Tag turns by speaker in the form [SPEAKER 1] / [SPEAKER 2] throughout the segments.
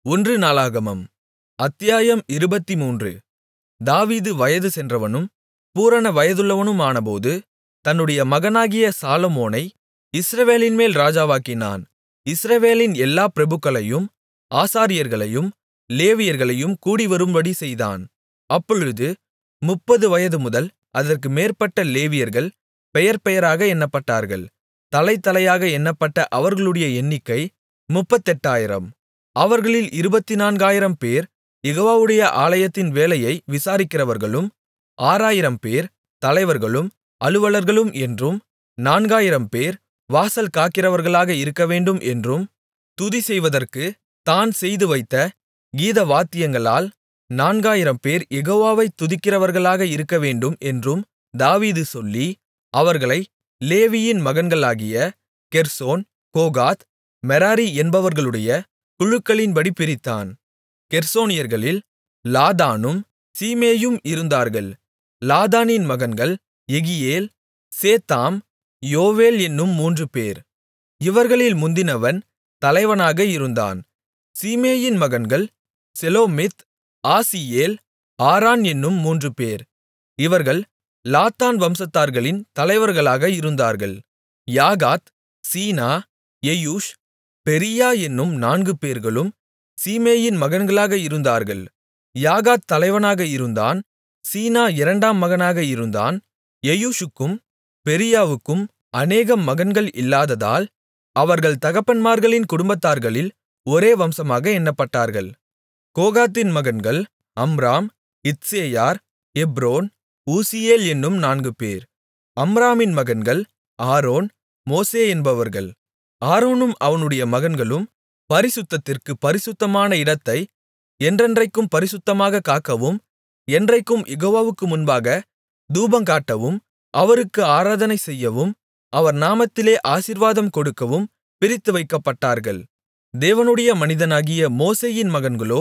[SPEAKER 1] ஒன்று நாளாகமம் அத்தியாயம் இருபத்துமூன்று தாவீது வயது சென்றவனும் பூரண வயதுள்ளவனுமானபோது தன்னுடைய மகனாகிய சாலொமோனை இஸ்ரவேலின்மேல் ராஜாவாக்கினான் இஸ்ரவேலின் எல்லா பிரபுக்களையும் ஆசாரியர்களையும் லேவியர்களையும் கூடிவரும்படி செய்தான் அப்பொழுது முப்பது வயதுமுதல் அதற்கு மேற்பட்ட லேவியர்கள் பெயர்பெயராக எண்ணப்பட்டார்கள் தலைதலையாக எண்ணப்பட்ட அவர்களுடைய எண்ணிக்கை முப்பத்தெட்டாயிரம் அவர்களில் இருபத்துநான்காயிரம்பேர் யெகோவாவுடைய ஆலயத்தின் வேலையை விசாரிக்கிறவர்களும் ஆறாயிரம்பேர் தலைவர்களும் அலுவலர்களும் என்றும் நான்காயிரம்பேர் வாசல் காக்கிறவர்களாக இருக்கவேண்டும் என்றும் துதி செய்வதற்குத் தான் செய்துவைத்த கீதவாத்தியங்களால் நான்காயிரம்பேர் யெகோவாவைத் துதிக்கிறவர்களாக இருக்கவேண்டும் என்றும் தாவீது சொல்லி அவர்களை லேவியின் மகன்களாகிய கெர்சோன் கோகாத் மெராரி என்பவர்களுடைய குழுக்களின்படி பிரித்தான் கெர்சோனியர்களில் லாதானும் சீமேயும் இருந்தார்கள் லாதானின் மகன்கள் யெகியேல் சேத்தாம் யோவேல் என்னும் மூன்றுபேர் இவர்களில் முந்தினவன் தலைவனாக இருந்தான் சீமேயின் மகன்கள் செலோமித் ஆசியேல் ஆரான் என்னும் மூன்றுபேர் இவர்கள் லாத்தான் வம்சத்தார்களின் தலைவர்களாக இருந்தார்கள் யாகாத் சீனா எயூஷ் பெரீயா என்னும் நான்குபேர்களும் சீமேயின் மகன்களாக இருந்தார்கள் யாகாத் தலைவனாக இருந்தான் சீனா இரண்டாம் மகனாக இருந்தான் எயூஷுக்கும் பெரீயாவுக்கும் அநேகம் மகன்கள் இல்லாததால் அவர்கள் தகப்பன்மார்களின் குடும்பத்தார்களில் ஒரே வம்சமாக எண்ணப்பட்டார்கள் கோகாத்தின் மகன்கள் அம்ராம் இத்சேயார் எப்ரோன் ஊசியேல் என்னும் நான்குபேர் அம்ராமின் மகன்கள் ஆரோன் மோசே என்பவர்கள் ஆரோனும் அவனுடைய மகன்களும் பரிசுத்தத்திற்குப் பரிசுத்தமான இடத்தை என்றென்றைக்கும் பரிசுத்தமாகக் காக்கவும் என்றைக்கும் யெகோவாவுக்கு முன்பாக தூபங்காட்டவும் அவருக்கு ஆராதனை செய்யவும் அவர் நாமத்திலே ஆசீர்வாதம் கொடுக்கவும் பிரித்து வைக்கப்பட்டார்கள் தேவனுடைய மனிதனாகிய மோசேயின் மகன்களோ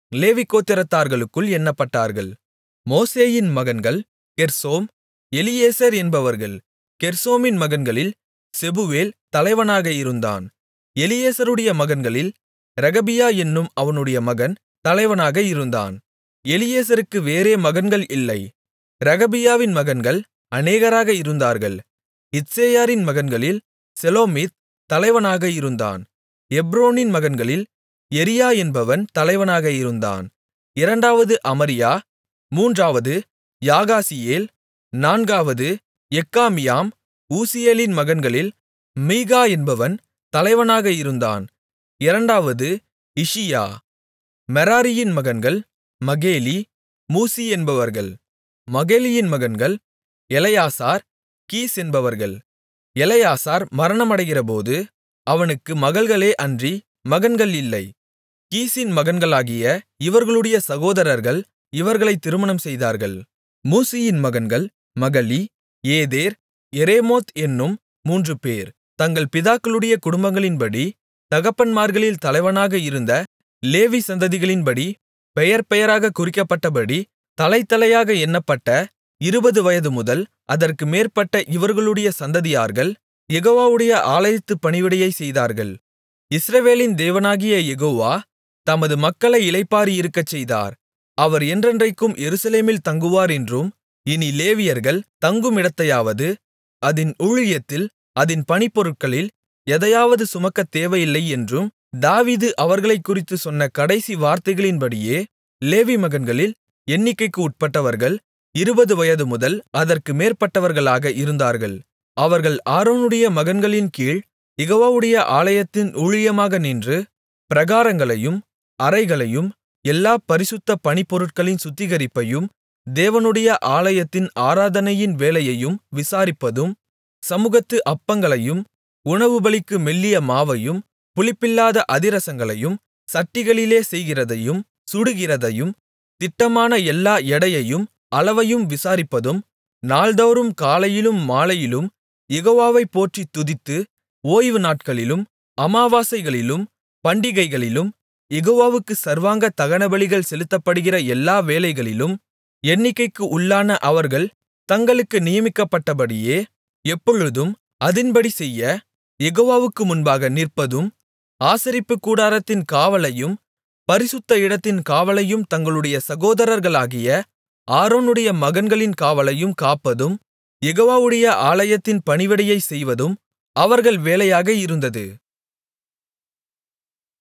[SPEAKER 1] லேவிகோத்திரத்தார்களுக்குள் எண்ணப்பட்டார்கள் மோசேயின் மகன்கள் கெர்சோம் எலியேசர் என்பவர்கள் கெர்சோமின் மகன்களில் செபுவேல் தலைவனாக இருந்தான் எலியேசருடைய மகன்களில் ரெகபியா என்னும் அவனுடைய மகன் தலைவனாக இருந்தான் எலியேசருக்கு வேறே மகன்கள் இல்லை ரெகபியாவின் மகன்கள் அநேகராக இருந்தார்கள் இத்சேயாரின் மகன்களில் செலோமித் தலைவனாக இருந்தான் எப்ரோனின் மகன்களில் எரியா என்பவன் தலைவனாக இருந்தான் இரண்டாவது அமரியா மூன்றாவது யாகாசியேல் நான்காவது எக்காமியாம் ஊசியேலின் மகன்களில் மீகா என்பவன் தலைவனாக இருந்தான் இரண்டாவது இஷியா மெராரியின் மகன்கள் மகேலி மூசி என்பவர்கள் மகேலியின் மகன்கள் எலெயாசார் கீஸ் என்பவர்கள் எலெயாசார் மரணமடைகிறபோது அவனுக்கு மகள்களே அன்றி மகன்கள் இல்லை கீசின் மகன்களாகிய இவர்களுடைய சகோதரர்கள் இவர்களைத் திருமணம் செய்தார்கள் மூசியின் மகன்கள் மகலி ஏதேர் எரேமோத் என்னும் மூன்றுபேர் தங்கள் பிதாக்களுடைய குடும்பங்களின்படி தகப்பன்மார்களில் தலைவனாக இருந்த லேவி சந்ததிகளின்படி பெயர் பெயராக குறிக்கப்பட்டபடி தலைதலையாக எண்ணப்பட்ட இருபது வயதுமுதல் அதற்கு மேற்பட்ட இவர்களுடைய சந்ததியார்கள் யெகோவாவுடைய ஆலயத்துப் பணிவிடையை செய்தார்கள் இஸ்ரவேலின் தேவனாகிய யெகோவா தமது மக்களை இளைப்பாறியிருக்கச் செய்தார் அவர் என்றென்றைக்கும் எருசலேமில் தங்குவார் என்றும் இனி லேவியர்கள் தங்குமிடத்தையாவது அதின் ஊழியத்தில் அதின் பணிப்பொருட்களில் எதையாவது சுமக்கத் தேவையில்லை என்றும் தாவீது அவர்களைக்குறித்துச் சொன்ன கடைசி வார்த்தைகளின்படியே லேவி மகன்களில் எண்ணிக்கைக்கு உட்பட்டவர்கள் இருபது வயதுமுதல் அதற்கு மேற்பட்டவர்களாக இருந்தார்கள் அவர்கள் ஆரோனுடைய மகன்களின் கீழ் யெகோவாவுடைய ஆலயத்தின் ஊழியமாக நின்று பிரகாரங்களையும் அறைகளையும் எல்லா பரிசுத்த பணிப்பொருட்களின் சுத்திகரிப்பையும் தேவனுடைய ஆலயத்தின் ஆராதனையின் வேலையையும் விசாரிப்பதும் சமுகத்து அப்பங்களையும் உணவுபலிக்கு மெல்லிய மாவையும் புளிப்பில்லாத அதிரசங்களையும் சட்டிகளிலே செய்கிறதையும் சுடுகிறதையும் திட்டமான எல்லா எடையையும் அளவையும் விசாரிப்பதும் நாள்தோறும் காலையிலும் மாலையிலும் யெகோவாவைப் போற்றித் துதித்து ஓய்வு நாட்களிலும் அமாவாசைகளிலும் பண்டிகைகளிலும் யெகோவாவுக்கு சர்வாங்க தகனபலிகள் செலுத்தப்படுகிற எல்லா வேளைகளிலும் எண்ணிக்கைக்கு உள்ளான அவர்கள் தங்களுக்கு நியமிக்கப்பட்டபடியே எப்பொழுதும் அதின்படி செய்ய யெகோவாவுக்கு முன்பாக நிற்பதும் ஆசரிப்புக்கூடாரத்தின் காவலையும் பரிசுத்த இடத்தின் காவலையும் தங்களுடைய சகோதரர்களாகிய ஆரோனுடைய மகன்களின் காவலையும் காப்பதும் யெகோவாவுடைய ஆலயத்தின் பணிவிடையைச் செய்வதும் அவர்கள் வேலையாக இருந்தது